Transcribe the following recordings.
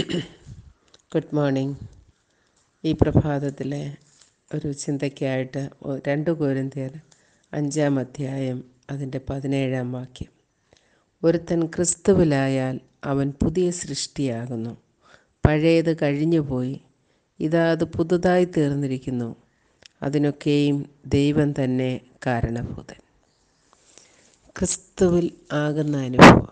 good morning ഈ പ്രഭാതത്തിലെ ഒരു ചിന്തയ്ക്കായിട്ട് O- രണ്ട് കോരിന്ത്യർ അഞ്ചാം അധ്യായം അതിൻ്റെ പതിനേഴാം വാക്യം ഒരുത്തൻ ക്രിസ്തുവിലായാൽ അവൻ പുതിയ സൃഷ്ടിയാകുന്നു പഴയത് കഴിഞ്ഞുപോയി ഇതാ അത് പുതുതായി തീർന്നിരിക്കുന്നു അതിനൊക്കെയും ദൈവം തന്നെ കാരണഭൂതൻ ക്രിസ്തുവിൽ ആകുന്ന അനുഭവം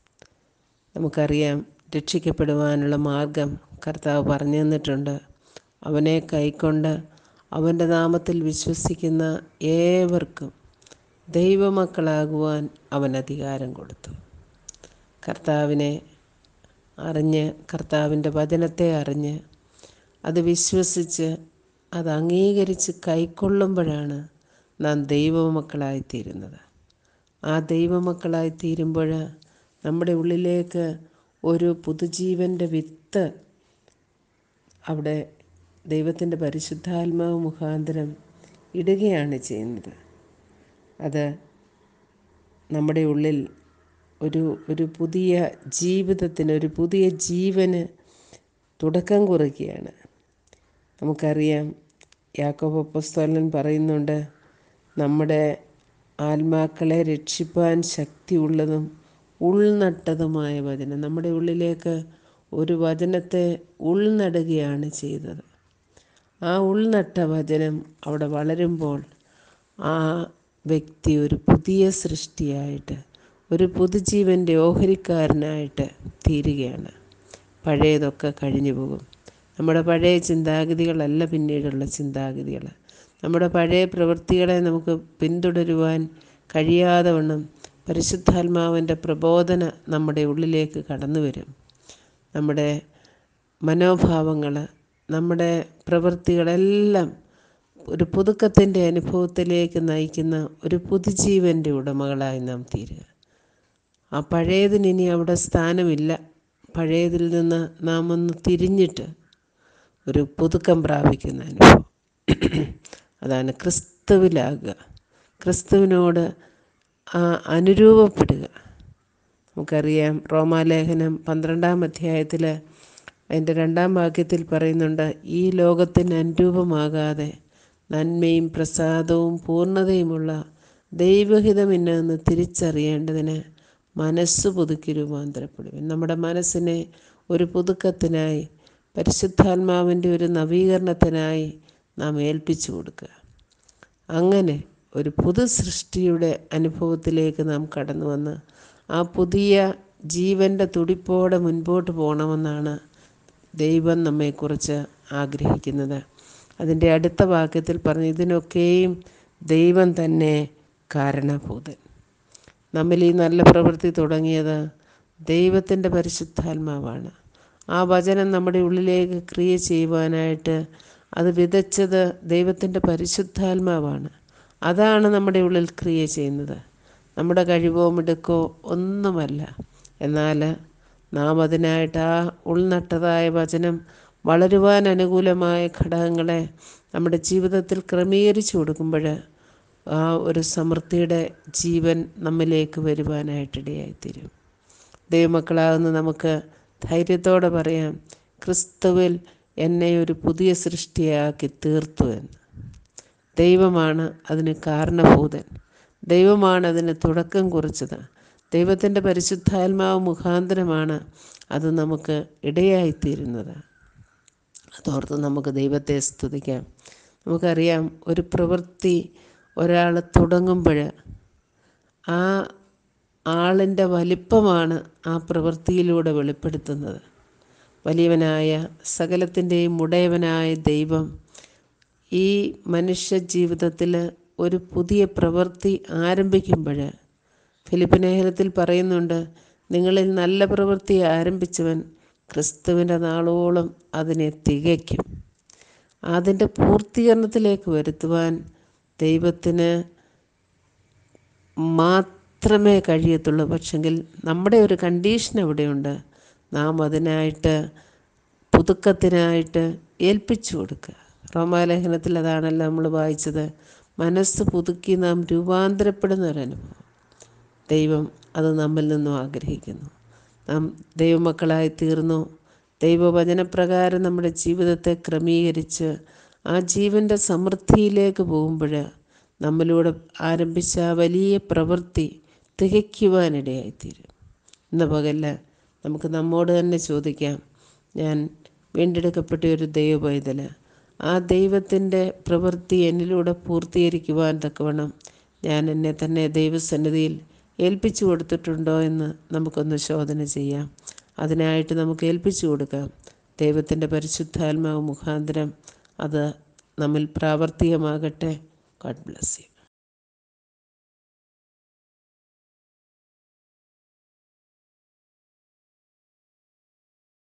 നമുക്കറിയാം രക്ഷിക്കപ്പെടുവാനുള്ള മാർഗം കർത്താവ് പറഞ്ഞു തന്നിട്ടുണ്ട് അവനെ കൈക്കൊണ്ട് അവൻ്റെ നാമത്തിൽ വിശ്വസിക്കുന്ന ഏവർക്കും ദൈവമക്കളാകുവാൻ അവൻ അധികാരം കൊടുത്തു കർത്താവിനെ അറിഞ്ഞ് കർത്താവിൻ്റെ വചനത്തെ അറിഞ്ഞ് അത് വിശ്വസിച്ച് അത് അംഗീകരിച്ച് കൈക്കൊള്ളുമ്പോഴാണ് നാം ദൈവമക്കളായിത്തീരുന്നത് ആ ദൈവമക്കളായി തീരുമ്പോൾ നമ്മുടെ ഉള്ളിലേക്ക് ഒരു പുതുജീവൻ്റെ വിത്ത് അവിടെ ദൈവത്തിൻ്റെ പരിശുദ്ധാത്മാവ് മുഖാന്തരം ഇടുകയാണ് ചെയ്യുന്നത് അത് നമ്മുടെ ഉള്ളിൽ ഒരു ഒരു പുതിയ ജീവിതത്തിന് ഒരു പുതിയ ജീവന് തുടക്കം കുറിക്കുകയാണ് നമുക്കറിയാം യാക്കോബ് അപ്പോസ്തലൻ പറയുന്നുണ്ട് നമ്മുടെ ആത്മാക്കളെ രക്ഷിപ്പാൻ ശക്തിയുള്ളതും ഉൾനട്ടതുമായ വചനം നമ്മുടെ ഉള്ളിലേക്ക് ഒരു വചനത്തെ ഉൾനടുകയാണ് ചെയ്തത് ആ ഉൾനട്ട വചനം അവിടെ വളരുമ്പോൾ ആ വ്യക്തി ഒരു പുതിയ സൃഷ്ടിയായിട്ട് ഒരു പുതുജീവൻ്റെ ഓഹരിക്കാരനായിട്ട് തീരുകയാണ് പഴയതൊക്കെ കഴിഞ്ഞു പോകും നമ്മുടെ പഴയ ചിന്താഗതികളല്ല പിന്നീടുള്ള ചിന്താഗതികൾ നമ്മുടെ പഴയ പ്രവൃത്തികളെ നമുക്ക് പിന്തുടരുവാൻ കഴിയാതെ വണ്ണം പരിശുദ്ധാത്മാവിൻ്റെ പ്രബോധന നമ്മുടെ ഉള്ളിലേക്ക് കടന്നു വരും നമ്മുടെ മനോഭാവങ്ങൾ നമ്മുടെ പ്രവൃത്തികളെല്ലാം ഒരു പുതുക്കത്തിൻ്റെ അനുഭവത്തിലേക്ക് നയിക്കുന്ന ഒരു പുതുജീവൻ്റെ ഉടമകളായി നാം തീരുക ആ പഴയതിന് ഇനി അവിടെ സ്ഥാനമില്ല പഴയതിൽ നിന്ന് നാം ഒന്ന് തിരിഞ്ഞിട്ട് ഒരു പുതുക്കം പ്രാപിക്കുന്ന അനുഭവം അതാണ് ക്രിസ്തുവിലാകുക ക്രിസ്തുവിനോട് ആ അനുരൂപപ്പെടുക നമുക്കറിയാം റോമാലേഖനം പന്ത്രണ്ടാം അധ്യായത്തിൽ അതിൻ്റെ രണ്ടാം വാക്യത്തിൽ പറയുന്നുണ്ട് ഈ ലോകത്തിന് അനുരൂപമാകാതെ നന്മയും പ്രസാദവും പൂർണ്ണതയുമുള്ള ദൈവഹിതം ഇന്നെന്ന് തിരിച്ചറിയേണ്ടതിന് മനസ്സ് പുതുക്കി രൂപാന്തരപ്പെടും നമ്മുടെ മനസ്സിനെ ഒരു പുതുക്കത്തിനായി പരിശുദ്ധാത്മാവിൻ്റെ ഒരു നവീകരണത്തിനായി നാം ഏൽപ്പിച്ചു കൊടുക്കുക അങ്ങനെ ഒരു പുതു സൃഷ്ടിയുടെ അനുഭവത്തിലേക്ക് നാം കടന്നു വന്ന് ആ പുതിയ ജീവൻ്റെ തുടിപ്പോടെ മുൻപോട്ട് പോകണമെന്നാണ് ദൈവം നമ്മെക്കുറിച്ച് ആഗ്രഹിക്കുന്നത് അതിൻ്റെ അടുത്ത വാക്യത്തിൽ പറഞ്ഞു ഇതിനൊക്കെയും ദൈവം തന്നെ കാരണഭൂതൻ നമ്മിൽ ഈ നല്ല പ്രവൃത്തി തുടങ്ങിയത് ദൈവത്തിൻ്റെ പരിശുദ്ധാത്മാവാണ് ആ വചനം നമ്മുടെ ഉള്ളിലേക്ക് ക്രിയ ചെയ്യുവാനായിട്ട് അത് വിതച്ചത് ദൈവത്തിൻ്റെ പരിശുദ്ധാത്മാവാണ് അതാണ് നമ്മുടെ ഉള്ളിൽ ക്രിയ ചെയ്യുന്നത് നമ്മുടെ കഴിവോ മിടുക്കോ ഒന്നുമല്ല എന്നാൽ നാം അതിനായിട്ട് ആ ഉൾനട്ടതായ വചനം വളരുവാൻ അനുകൂലമായ ഘടകങ്ങളെ നമ്മുടെ ജീവിതത്തിൽ ക്രമീകരിച്ചു കൊടുക്കുമ്പോൾ ആ ഒരു സമൃദ്ധിയുടെ ജീവൻ നമ്മിലേക്ക് വരുവാനായിട്ടിടയായിത്തീരും ദൈവമക്കളാകുന്ന നമുക്ക് ധൈര്യത്തോടെ പറയാം ക്രിസ്തുവിൽ എന്നെ ഒരു പുതിയ സൃഷ്ടിയാക്കി തീർത്തു എന്ന് ദൈവമാണ് അതിന് കാരണഭൂതൻ ദൈവമാണ് അതിന് തുടക്കം കുറിച്ചത് ദൈവത്തിൻ്റെ പരിശുദ്ധാത്മാവ് മുഖാന്തരമാണ് അത് നമുക്ക് ഇടയായിത്തീരുന്നത് അതോർത്ത് നമുക്ക് ദൈവത്തെ സ്തുതിക്കാം നമുക്കറിയാം ഒരു പ്രവൃത്തി ഒരാൾ തുടങ്ങുമ്പോൾ ആ ആളിൻ്റെ വലിപ്പമാണ് ആ പ്രവൃത്തിയിലൂടെ വെളിപ്പെടുത്തുന്നത് വലിയവനായ സകലത്തിൻ്റെയും ഉടയവനായ ദൈവം ഈ മനുഷ്യ ജീവിതത്തിൽ ഒരു പുതിയ പ്രവൃത്തി ആരംഭിക്കുമ്പോൾ ഫിലിപ്പിനേഹനത്തിൽ പറയുന്നുണ്ട് നിങ്ങളിൽ നല്ല പ്രവൃത്തി ആരംഭിച്ചവൻ ക്രിസ്തുവിൻ്റെ നാളോളം അതിനെ തികയ്ക്കും അതിൻ്റെ പൂർത്തീകരണത്തിലേക്ക് വരുത്തുവാൻ ദൈവത്തിന് മാത്രമേ കഴിയത്തുള്ളൂ പക്ഷെങ്കിൽ നമ്മുടെ ഒരു കണ്ടീഷൻ അവിടെയുണ്ട് നാം അതിനായിട്ട് പുതുക്കത്തിനായിട്ട് ഏൽപ്പിച്ചു കൊടുക്കുക റോമാലേഖനത്തിൽ അതാണല്ലോ നമ്മൾ വായിച്ചത് മനസ്സ് പുതുക്കി നാം രൂപാന്തരപ്പെടുന്ന ഒരനുഭവം ദൈവം അത് നമ്മിൽ നിന്നും ആഗ്രഹിക്കുന്നു നാം ദൈവമക്കളായി തീർന്നു ദൈവവചനപ്രകാരം നമ്മുടെ ജീവിതത്തെ ക്രമീകരിച്ച് ആ ജീവൻ്റെ സമൃദ്ധിയിലേക്ക് പോകുമ്പോൾ നമ്മളിലൂടെ ആരംഭിച്ച ആ വലിയ പ്രവൃത്തി തികയ്ക്കുവാനിടയായിത്തീരും ഇന്ന് പകല്ല നമുക്ക് നമ്മോട് തന്നെ ചോദിക്കാം ഞാൻ വീണ്ടെടുക്കപ്പെട്ട ഒരു ദൈവ പൈതൽ ആ ദൈവത്തിൻ്റെ പ്രവൃത്തി എന്നിലൂടെ പൂർത്തീകരിക്കുവാൻ തക്കവണ്ണം ഞാൻ എന്നെ തന്നെ ദൈവസന്നിധിയിൽ ഏൽപ്പിച്ചു കൊടുത്തിട്ടുണ്ടോ എന്ന് നമുക്കൊന്ന് ശോധന ചെയ്യാം അതിനായിട്ട് നമുക്ക് ഏൽപ്പിച്ചു കൊടുക്കാം ദൈവത്തിൻ്റെ പരിശുദ്ധാത്മാവ് മുഖാന്തരം അത് നമ്മിൽ പ്രാവർത്തികമാകട്ടെ ഗോഡ് ബ്ലസ് യു